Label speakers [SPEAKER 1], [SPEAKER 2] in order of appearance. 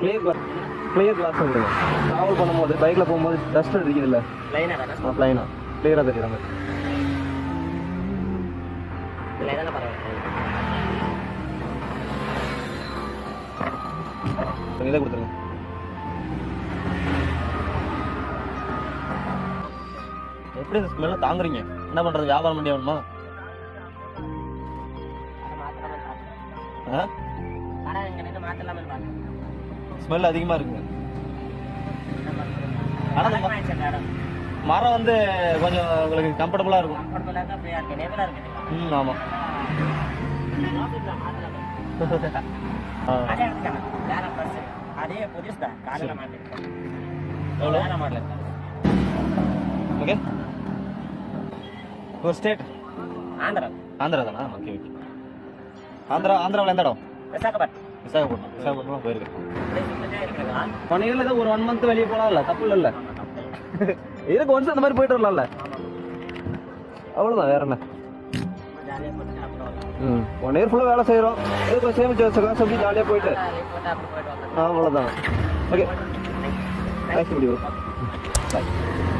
[SPEAKER 1] clear class clear class வந்துருங்க travel பண்ணும்போது பைக்கில் போகும்போது டஸ்ட் அடிக்குது இல்லை
[SPEAKER 2] லைனா தானே
[SPEAKER 1] ப்ளைனாக கிளியராக தெரியுற மாதிரி
[SPEAKER 2] லைனா பரவாயில்ல
[SPEAKER 1] கொஞ்சம் இதை கொடுத்துருங்க எப்படி இந்த ஸ்மெல்லை தாங்குறீங்க என்ன பண்ணுறது வியாபாரம் பண்ணி ஆகணுமா ஆ
[SPEAKER 2] ஆனா இங்க நின்று மாத்தலாமே பாருங்க
[SPEAKER 1] ஸ்மெல் அதிகமாக இருக்குங்க ஆனா நம்ம-
[SPEAKER 2] ஆனா மேடம்
[SPEAKER 1] மரம் வந்து கொஞ்சம் உங்களுக்கு கம்ஃபர்டபுளாக இருக்கும்
[SPEAKER 2] கம்ஃபர்டபுளா இருக்கு ஃப்ரீயா இருக்கு நேவலா இருக்கு
[SPEAKER 1] ம் ஆமாம்
[SPEAKER 2] ஆஃபீஸ்ல மாத்தலாமே
[SPEAKER 1] ஆ
[SPEAKER 2] அதே எடுத்துக்கான வேற பஸ் அதே புதுசு தான் காலையில மாட்டிருக்கேன்
[SPEAKER 1] எவ்வளோ
[SPEAKER 2] வேற மாடல்
[SPEAKER 1] ஓகே ஒரு ஸ்டேட்
[SPEAKER 2] ஆந்திரா
[SPEAKER 1] ஆந்திரா தானா ஓகே ஓகே ஆந்திரா ஆந்திராவில் எந்த இடம்
[SPEAKER 2] விசாகப்பட்டினம்
[SPEAKER 1] விசாகப்பட்டினம் விசாகப்பட்டினம் போயிருக்கேன்
[SPEAKER 2] அப்படியே சுத்திட்டே இருக்கிறதா
[SPEAKER 1] ஒன் இயர்ல ஏதோ ஒரு ஒன் மந்த் வெளியே போகலாம்ல தப்பு இல்லைல்ல இதுக்கு ஒன்ஸ் அந்த மாதிரி போயிட்டு வரலாம்ல அவ்வளோதான் வேற என்ன
[SPEAKER 2] ஜாலியாக போட்டு அப்புறம் வரலாம்
[SPEAKER 1] ம் ஒன் இயர் ஃபுல்லாக வேலை செய்கிறோம் இதுக்கு சேமிச்சு வச்ச காசு அப்படி ஜாலியாக போயிட்டு
[SPEAKER 2] ஜாலியாக போட்டு அப்படி போயிட்டு வரலாம்
[SPEAKER 1] அவ்வளோதான் ஓகே நைஸ் வீடியோ பாய்